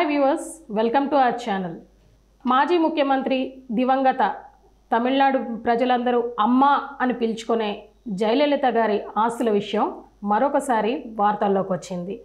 hi viewers welcome to our channel మాజీ ముఖ్యమంత్రి దివంగత తమిళనాడు ప్రజలందరూ అమ్మ అని పిలుచుకునే జయలలిత గారి ఆస్తుల విషయం మరొకసారి వార్తల్లోకి వచ్చింది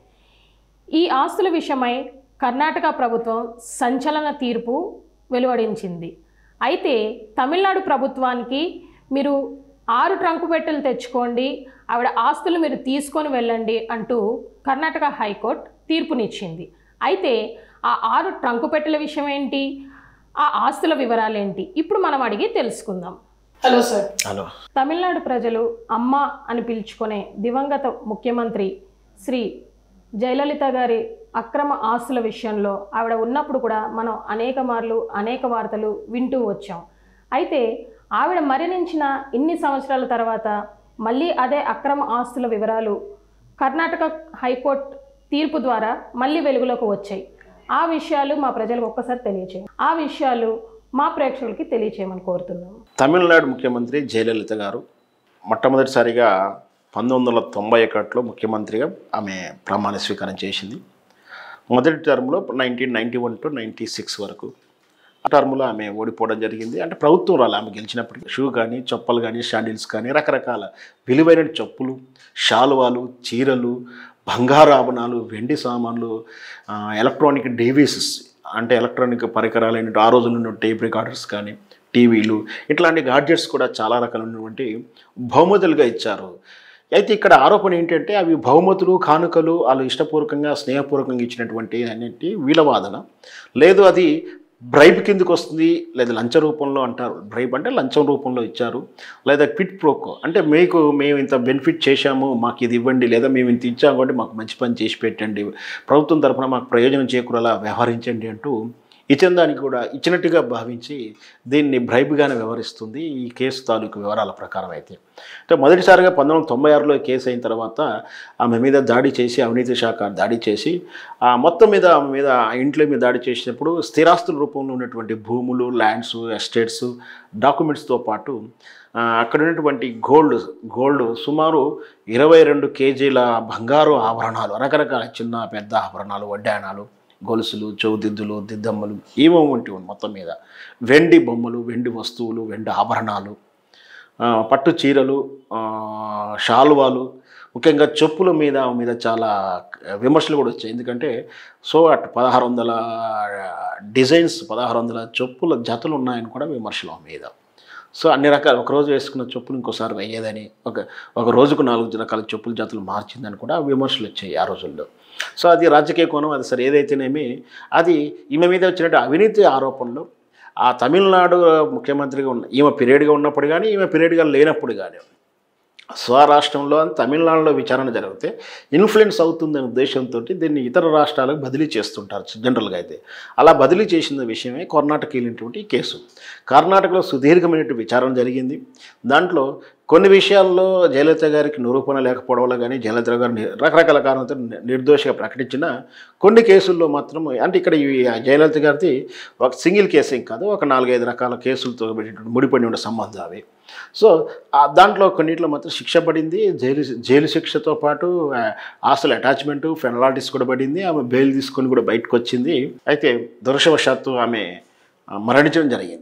ఈ ఆస్తుల విషయమై కర్ణాటక ప్రభుత్వం సంచలన తీర్పు వెలువడించింది అయితే తమిళనాడు ప్రభుత్వానికి మీరు ఆరు ట్రంకు పెట్టెలు తెచ్చుకోండి ఆవిడ ఆస్తులు మీరు తీసుకొని వెళ్ళండి అంటూ కర్ణాటక హైకోర్టు తీర్పునిచ్చింది అయితే ఆ ఆరు ట్రంకు పెట్టెల విషయం ఏంటి ఆ ఆస్తుల వివరాలేంటి ఇప్పుడు మనం అడిగి తెలుసుకుందాం హలో సార్ హలో తమిళనాడు ప్రజలు అమ్మ అని పిలుచుకునే దివంగత ముఖ్యమంత్రి శ్రీ జయలలిత గారి అక్రమ ఆస్తుల విషయంలో ఆవిడ ఉన్నప్పుడు కూడా మనం అనేక మార్లు అనేక వార్తలు వింటూ వచ్చాం అయితే ఆవిడ మరణించిన ఇన్ని సంవత్సరాల తర్వాత మళ్ళీ అదే అక్రమ ఆస్తుల వివరాలు కర్ణాటక హైకోర్టు తీర్పు ద్వారా మళ్ళీ వెలుగులోకి వచ్చాయి ఆ విషయాలు మా ప్రజలకు ఒక్కసారి తెలియచేయండి ఆ విషయాలు మా ప్రేక్షకులకి తెలియచేయమని కోరుతున్నాము తమిళనాడు ముఖ్యమంత్రి జయలలిత గారు మొట్టమొదటిసారిగా పంతొమ్మిది వందల తొంభై ఒకటిలో ముఖ్యమంత్రిగా ఆమె ప్రమాణ స్వీకారం చేసింది మొదటి టర్మ్లో nineteen ninety one to ninety six వరకు ఆ టర్మ్లో ఆమె ఓడిపోవడం జరిగింది అంటే ప్రభుత్వం రాలి ఆమె గెలిచినప్పటికీ షూ కానీ చొప్పలు కానీ శాండిల్స్ కానీ రకరకాల విలువైన చెప్పులు శాలువాలు చీరలు బంగారు ఆభరణాలు వెండి సామాన్లు ఆ, ఎలక్ట్రానిక్ డేవిసెస్ అంటే ఎలక్ట్రానిక్ పరికరాలైన ఆ రోజుల్లో ఉన్న టేప్ రికార్డర్స్ కానీ టీవీలు ఇట్లాంటి గాడ్జెట్స్ కూడా చాలా రకాలైనటువంటి బహుమతులుగా ఇచ్చారు అయితే ఇక్కడ ఆరోపణ ఏంటంటే అవి బహుమతులు కానుకలు వాళ్ళు ఇష్టపూర్వకంగా స్నేహపూర్వకంగా ఇచ్చినటువంటి అనేది వీళ్ళ వాదన లేదు అది బ్రైబ్ కిందకు వస్తుంది లేదా లంచ రూపంలో అంటారు బ్రైబ్ అంటే లంచం రూపంలో ఇచ్చారు లేదా క్విట్ ప్రోకో అంటే మీకు మేము ఇంత బెనిఫిట్ చేశాము మాకు ఇది ఇవ్వండి లేదా మేము ఇంత ఇచ్చాము కాబట్టి మాకు మంచి పని చేసి పెట్టండి ప్రభుత్వం తరఫున మాకు ప్రయోజనం చేకూరేలా వ్యవహరించండి అంటూ ఇచ్చిన దానికి కూడా ఇచ్చినట్టుగా భావించి దీన్ని బ్రైబ్గానే వ్యవహరిస్తుంది ఈ కేసు తాలూకు వివరాల ప్రకారం అయితే అంటే మొదటిసారిగా పంతొమ్మిది వందల తొంభై ఆరులో కేసు అయిన తర్వాత ఆమె మీద దాడి చేసి అవినీతి శాఖ దాడి చేసి ఆ మొత్తం మీద ఆమె మీద ఆ ఇంట్లో మీద దాడి చేసినప్పుడు స్థిరాస్తుల రూపంలో ఉన్నటువంటి భూములు ల్యాండ్స్ ఎస్టేట్స్ డాక్యుమెంట్స్తో పాటు ఆ, అక్కడ ఉన్నటువంటి గోల్డ్ గోల్డ్ సుమారు ఇరవై రెండు కేజీల బంగారు ఆభరణాలు రకరకాల చిన్న పెద్ద ఆభరణాలు వడ్డాణాలు గొలుసులు చౌదిద్దులు దిద్దమ్మలు ఏమో వంటివి మొత్తం మీద వెండి బొమ్మలు వెండి వస్తువులు వెండి ఆభరణాలు ఆ, పట్టు చీరలు ఆ, శాలువాలు ముఖ్యంగా చెప్పుల మీద ఆమె మీద చాలా విమర్శలు కూడా వచ్చాయి ఎందుకంటే సో అటు పదహారు వందల డిజైన్స్ పదహారు వందల చెప్పుల జతలు ఉన్నాయని కూడా విమర్శలు ఆమె మీద సో అన్ని రకాలు ఒక రోజు వేసుకున్న చెప్పులు ఇంకోసారి వేయదని ఒక ఒక రోజుకు నాలుగు రకాల చెప్పుల జాతులు మార్చిందని కూడా విమర్శలు వచ్చాయి ఆ రోజుల్లో సో అది రాజకీయ కోణం అది సరే ఏదైతేనేమి అది ఈమె మీద వచ్చినట్టు అవినీతి ఆరోపణలు ఆ తమిళనాడు ముఖ్యమంత్రిగా ఉన్న ఈమె పీరియడ్గా ఉన్నప్పుడు కానీ ఈమె పీరియడ్గా లేనప్పుడు కానీ స్వరాష్ట్రంలో తమిళనాడులో విచారణ జరిగితే ఇన్ఫ్లుయెన్స్ అవుతుందనే ఉద్దేశంతో దీన్ని ఇతర రాష్ట్రాలకు బదిలీ చేస్తుంటారు జనరల్గా అయితే అలా బదిలీ చేసిన విషయమే కర్ణాటక వెళ్ళినటువంటి ఈ కేసు కర్ణాటకలో సుదీర్ఘమైనటువంటి విచారణ జరిగింది దాంట్లో కొన్ని విషయాల్లో జయలలిత గారికి నిరూపణ లేకపోవడం వల్ల కానీ జయలలిత గారు ని- రకరకాల కారణాలతో ని- నిర్దోషిగా ప్రకటించిన కొన్ని కేసుల్లో మాత్రం అంటే ఇక్కడ ఈ జయలలిత గారిది ఒక సింగిల్ కేసు ఏం కాదు ఒక నాలుగైదు రకాల కేసులతో పెట్టినటువంటి ముడిపడి ఉన్న సంబంధం అవి సో ఆ దాంట్లో కొన్నిట్లో మాత్రం శిక్ష పడింది జైలు జైలు శిక్షతో పాటు ఆ, ఆస్తుల అటాచ్మెంట్ పెనలాటీస్ కూడా పడింది ఆమె బెయిల్ తీసుకొని కూడా బయటకు వచ్చింది అయితే దురదృష్టవశాత్తు ఆమె ఆ, మరణించడం జరిగింది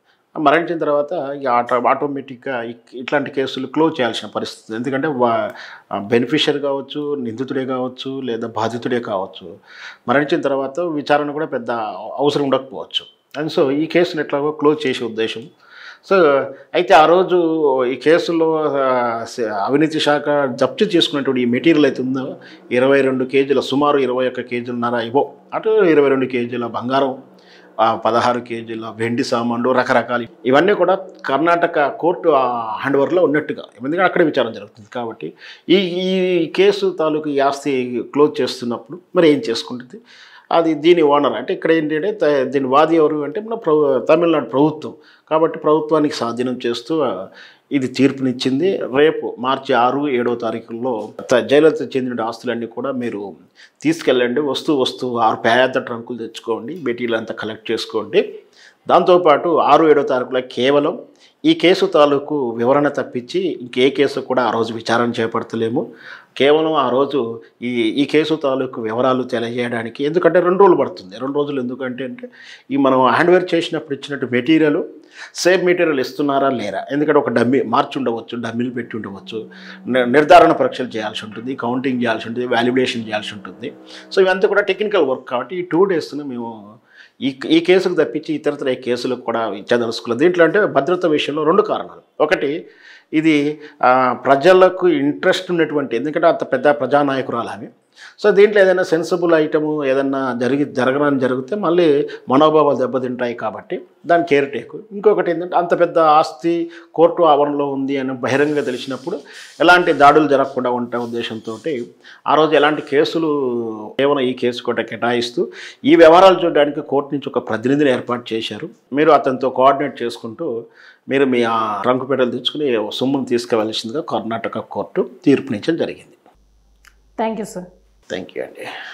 ఆ మరణించిన తర్వాత ఇక ఆటో ఆటోమేటిక్గా ఇ- ఇట్లాంటి కేసులు క్లోజ్ చేయాల్సిన పరిస్థితి ఎందుకంటే బెనిఫిషియర్ కావచ్చు నిందితుడే కావచ్చు లేదా బాధితుడే కావచ్చు మరణించిన తర్వాత విచారణ కూడా పెద్ద అవసరం ఉండకపోవచ్చు అండ్ సో ఈ కేసును ఎట్లాగో క్లోజ్ చేసే ఉద్దేశం సో అయితే ఆ రోజు ఈ కేసులో ఆ, స- అవినీతి శాఖ జప్తు చేసుకున్నటువంటి ఈ మెటీరియల్ అయితే ఉందో ఇరవై రెండు కేజీల సుమారు ఇరవై ఒక్క కేజీలన్నర ఇవో అటు ఇరవై రెండు కేజీల బంగారం ఆ, పదహారు కేజీల వెండి సామాన్లు రకరకాలు ఇవన్నీ కూడా కర్ణాటక కోర్టు హ్యాండ్ ఓవర్లో ఉన్నట్టుగా ఎందుకంటే అక్కడే విచారణ జరుగుతుంది కాబట్టి ఈ ఈ కేసు తాలూకు ఈ ఆస్తి క్లోజ్ చేస్తున్నప్పుడు మరి ఏం చేసుకుంటుంది అది దీని ఓనర్ అంటే ఇక్కడ ఏంటంటే త- దీని వాది ఎవరు అంటే మన ప్రభు తమిళనాడు ప్రభుత్వం కాబట్టి ప్రభుత్వానికి స్వాధీనం చేస్తూ ఆ, ఇది తీర్పునిచ్చింది రేపు మార్చి ఆరు ఏడో తారీఖుల్లో త- జయలలిత చెందిన ఆస్తులన్నీ కూడా మీరు తీసుకెళ్ళండి వస్తూ వస్తూ ఆరు పేద ట్రంకులు తెచ్చుకోండి మెటీరియల్ అంతా కలెక్ట్ చేసుకోండి దాంతోపాటు ఆరు ఏడో తారీఖులో కేవలం ఈ కేసు తాలూకు వివరణ తప్పించి ఇంకే కేసు కూడా ఆ రోజు విచారణ చేపడతలేము కేవలం ఆ రోజు ఈ ఈ కేసు తాలూకు వివరాలు తెలియజేయడానికి ఎందుకంటే రెండు రోజులు పడుతుంది రెండు రోజులు ఎందుకంటే అంటే ఈ మనం హ్యాండ్వేర్ చేసినప్పుడు ఇచ్చినట్టు మెటీరియల్ సేమ్ మెటీరియల్ ఇస్తున్నారా లేరా ఎందుకంటే ఒక డమ్మీ మార్చి ఉండవచ్చు డమ్మీలు పెట్టి ఉండవచ్చు ని- నిర్ధారణ పరీక్షలు చేయాల్సి ఉంటుంది కౌంటింగ్ చేయాల్సి ఉంటుంది వాల్యుడేషన్ చేయాల్సి ఉంటుంది సో ఇవంతా కూడా టెక్నికల్ వర్క్ కాబట్టి ఈ టూ డేస్ను మేము ఈ ఈ కేసుకు తప్పించి ఇతరతర ఈ కేసులకు కూడా ఇచ్చదలుచుకోలేదు దీంట్లో అంటే భద్రత విషయంలో రెండు కారణాలు ఒకటి ఇది ఆ, ప్రజలకు ఇంట్రెస్ట్ ఉన్నటువంటి ఎందుకంటే అంత పెద్ద ప్రజానాయకురాలు ఆమె సో దీంట్లో ఏదైనా సెన్సిబుల్ ఐటము ఏదైనా జరిగి జరగడానికి జరిగితే మళ్ళీ మనోభావాలు దెబ్బతింటాయి కాబట్టి దాని కేర్ టేక్ ఇంకొకటి ఏంటంటే అంత పెద్ద ఆస్తి కోర్టు ఆవరణలో ఉంది అని బహిరంగ తెలిసినప్పుడు ఎలాంటి దాడులు జరగకుండా ఉంటే ఉద్దేశంతో ఆ రోజు ఎలాంటి కేసులు కేవలం ఈ కేసు కూడా కేటాయిస్తూ ఈ వ్యవహారాలు చూడడానికి కోర్టు నుంచి ఒక ప్రతినిధిని ఏర్పాటు చేశారు మీరు అతనితో కోఆర్డినేట్ చేసుకుంటూ మీరు మీ ఆ రంకుపేటలు తెచ్చుకుని సొమ్మును తీసుకువెళ్ళాల్సిందిగా కర్ణాటక కోర్టు తీర్పునిచ్చడం జరిగింది thank you sir thank you అండి